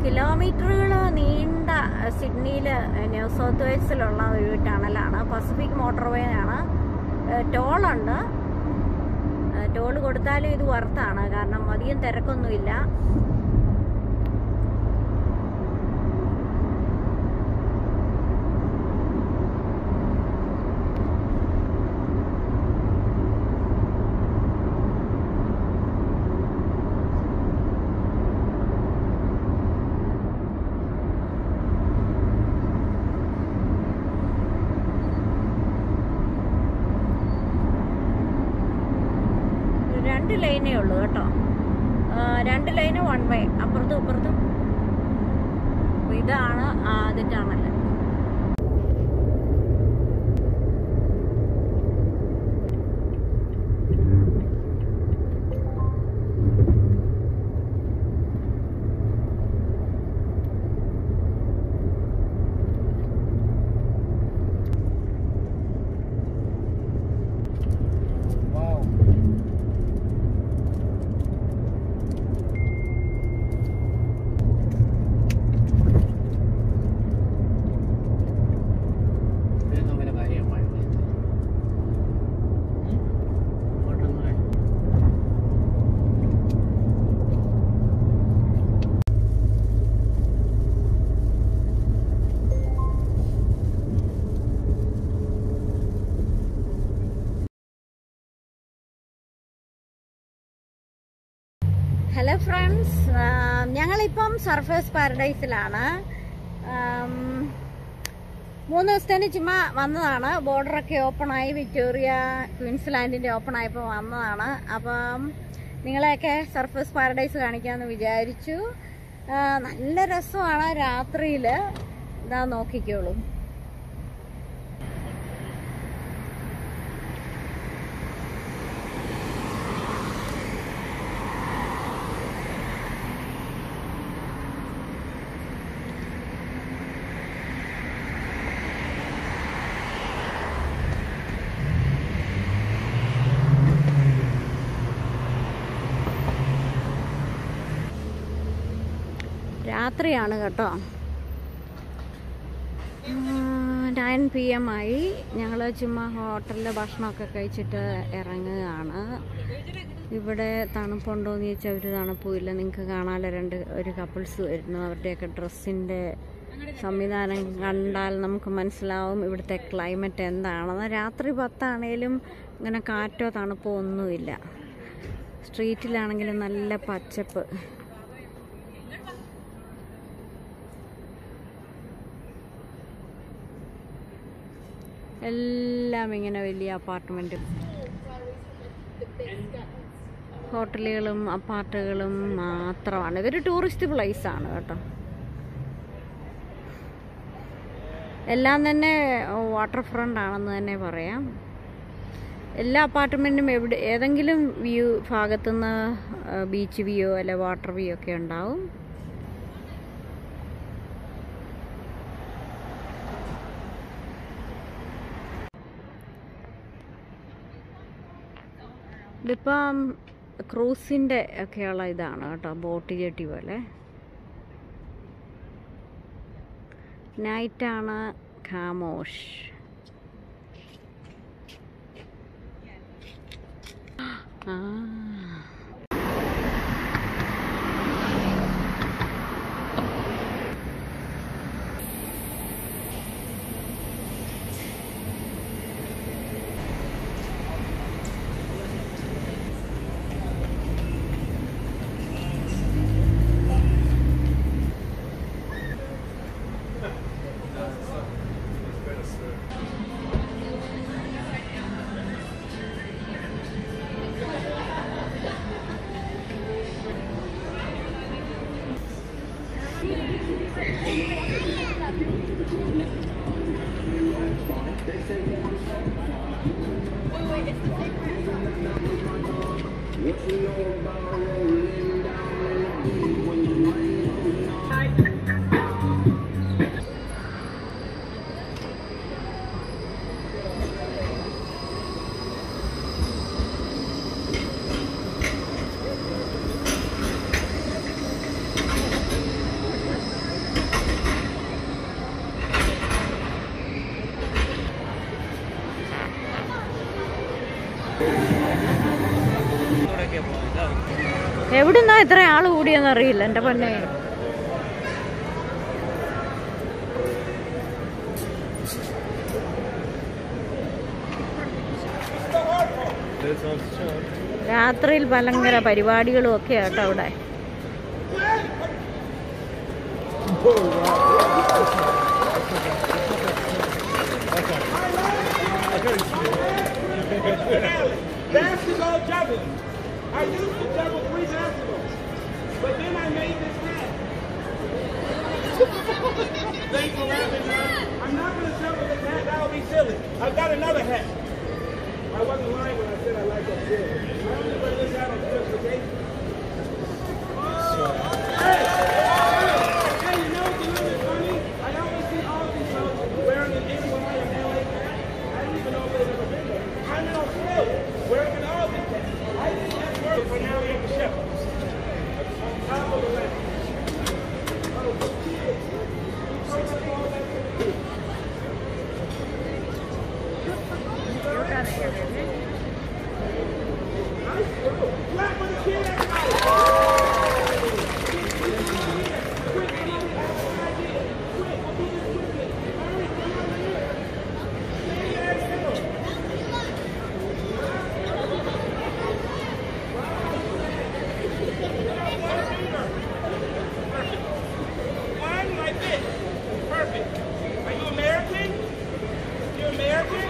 കിലോമീറ്ററുകൾ നീണ്ട സിഡ്നിയിൽ ന്യൂ സൗത്ത് വെയിൽസിലുള്ള ഒരു ടണലാണ് പസഫിക് മോട്ടോർവേ ആണ് ടോളുണ്ട് ടോൾ കൊടുത്താലും ഇത് വർത്താണ് കാരണം അധികം തിരക്കൊന്നുമില്ല രണ്ട് ലൈനേ ഉള്ളൂ കേട്ടോ ആ, രണ്ട് ലൈന് വൺ വേ അപ്പുറത്തും ഇപ്പുറത്തും അപ്പൊ ഇതാണ് ആദ്യത്താണല്ലോ Wow. ഇതൊന്നും അങ്ങനെ ഭാര്യ മഴ അങ്ങോട്ടൊന്നും ഹലോ ഫ്രണ്ട്സ് ഞങ്ങളിപ്പം സർഫേസ് പാരഡൈസിലാണ് ആം, മൂന്ന് ദിവസത്തേന് ചുമ്മാ വന്നതാണ് ബോർഡറൊക്കെ ഓപ്പണായി വിക്ടോറിയ ക്വീൻസ്ലാൻഡിൻ്റെ ഓപ്പൺ ആയപ്പോൾ വന്നതാണ് അപ്പം നിങ്ങളെയൊക്കെ സർഫേസ് പാരഡൈസ് കാണിക്കാമെന്ന് വിചാരിച്ചു ആ, നല്ല രസമാണ് രാത്രിയിൽ ഇതാ നോക്കിക്കോളൂ രാത്രിയാണ് കേട്ടോ നയൻ പി എം ആയി ഞങ്ങൾ ചുമ്മാ ഹോട്ടലിൽ ഭക്ഷണമൊക്കെ കഴിച്ചിട്ട് ഇറങ്ങുകയാണ് ഇവിടെ തണുപ്പുണ്ടോ എന്ന് ചോദിച്ചാൽ ഒരു തണുപ്പുമില്ല നിങ്ങൾക്ക് കാണാമല്ലോ രണ്ട് ഒരു കപ്പിൾസ് വരുന്നു അവരുടെയൊക്കെ ഡ്രസ്സിൻ്റെ സംവിധാനം കണ്ടാൽ നമുക്ക് മനസ്സിലാവും ഇവിടുത്തെ ക്ലൈമറ്റ് എന്താണെന്ന് രാത്രി പത്താണേലും ഇങ്ങനെ കാറ്റോ തണുപ്പോ ഒന്നുമില്ല സ്ട്രീറ്റിലാണെങ്കിലും നല്ല പച്ചപ്പ് എല്ലാം ഇങ്ങനെ വലിയ അപ്പാർട്ട്മെൻറ്റും ഹോട്ടലുകളും അപ്പാർട്ടുകളും മാത്രമാണ് ഇതൊരു ടൂറിസ്റ്റ് പ്ലേസ് ആണ് കേട്ടോ എല്ലാം തന്നെ വാട്ടർ ഫ്രണ്ട് ആണെന്ന് തന്നെ പറയാം എല്ലാ അപ്പാർട്ട്മെൻറ്റും എവിടെ ഏതെങ്കിലും വ്യൂ ഭാഗത്തുനിന്ന് ബീച്ച് വ്യൂ അല്ലെ വാട്ടർ വ്യൂ ഒക്കെ ഉണ്ടാവും ഇതിപ്പം ക്രൂസിൻ്റെ ഒക്കെയുള്ള ഇതാണ് കേട്ടോ ബോട്ട് ജെട്ടി പോലെ നൈറ്റാണ് ഖാമോഷ് ആ എവിടുന്നാ ഇത്ര ആള് കൂടിയെന്ന് അറിയില്ല എൻ്റെ പൊന്നെ രാത്രിയിൽ ഭയങ്കര പരിപാടികളും ഒക്കെ ആട്ടോ അവിടെ Basketball juggling. I used to juggle three basketballs, but then I made this hat. Thanks for laughing, man. I'm not going to juggle this hat. That would be silly. I've got another hat. I wasn't lying when I said I like that silly. I only wear this hat on special occasions. Hey! Hey, you know, you know what's funny? I always see all these folks wearing an NY and LA hat. I didn't even know if they'd ever been there. I'm in Australia wearing an Aussie hat. I didn't have work for now we have the shepherds. On top of the land. Oh, for kids. You throw up all that to the Clap for the kid, everybody. One like this. Perfect. Are you American? You American?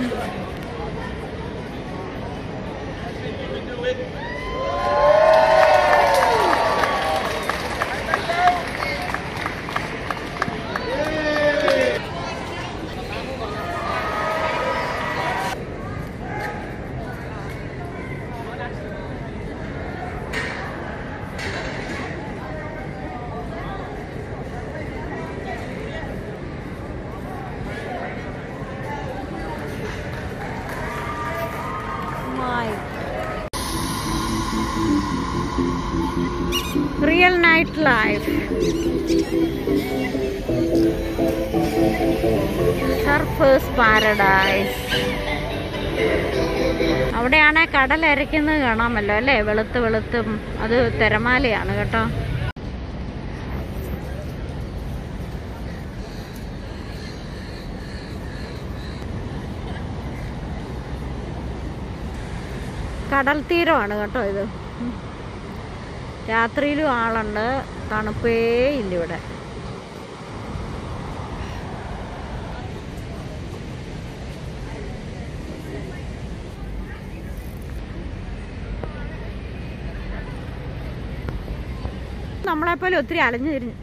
I think you can do it. Real night life Surfers Paradise അവിടെയാണ് കടൽ അരയ്ക്കുന്നത് കാണാമല്ലോ അല്ലേ വെളുത്ത് വെളുത്തും അത് തിരമാലയാണ് കേട്ടോ കടൽ തീരമാണ് കേട്ടോ ഇത് ഉം. രാത്രിയിലും ആളുണ്ട് തണുപ്പേ ഇല്ല ഇവിടെ നമ്മളെപ്പോലെ ഒത്തിരി അലഞ്ഞു തിരിഞ്ഞു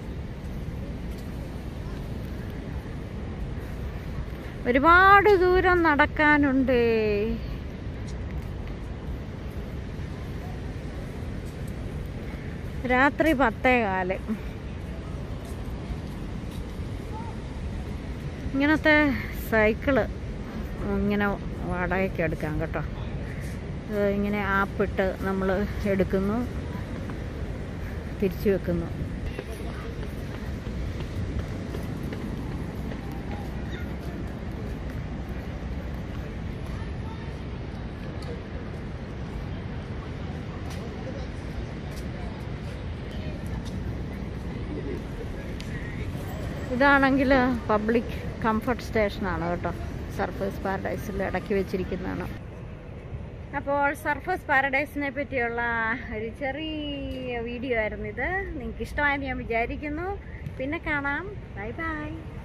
ഒരുപാട് ദൂരം നടക്കാനുണ്ട് രാത്രി പത്തേ കാല് ഇങ്ങനത്തെ സൈക്കിള് ഇങ്ങനെ വാടകയ്ക്ക് എടുക്കാം കേട്ടോ ഇത് ഇങ്ങനെ ആപ്പിട്ട് നമ്മൾ എടുക്കുന്നു തിരിച്ചു വെക്കുന്നു ഇതാണെങ്കിൽ പബ്ലിക് കംഫർട്ട് സ്റ്റേഷനാണ് കേട്ടോ സർഫേസ് പാരഡൈസിൽ ഇടയ്ക്ക് വെച്ചിരിക്കുന്നതാണ് അപ്പോൾ സർഫസ് പാരഡൈസിനെ പറ്റിയുള്ള ഒരു ചെറിയ വീഡിയോ ആയിരുന്നു ഇത് നിങ്ങൾക്ക് ഇഷ്ടമായെന്ന് ഞാൻ വിചാരിക്കുന്നു പിന്നെ കാണാം ബൈ ബൈ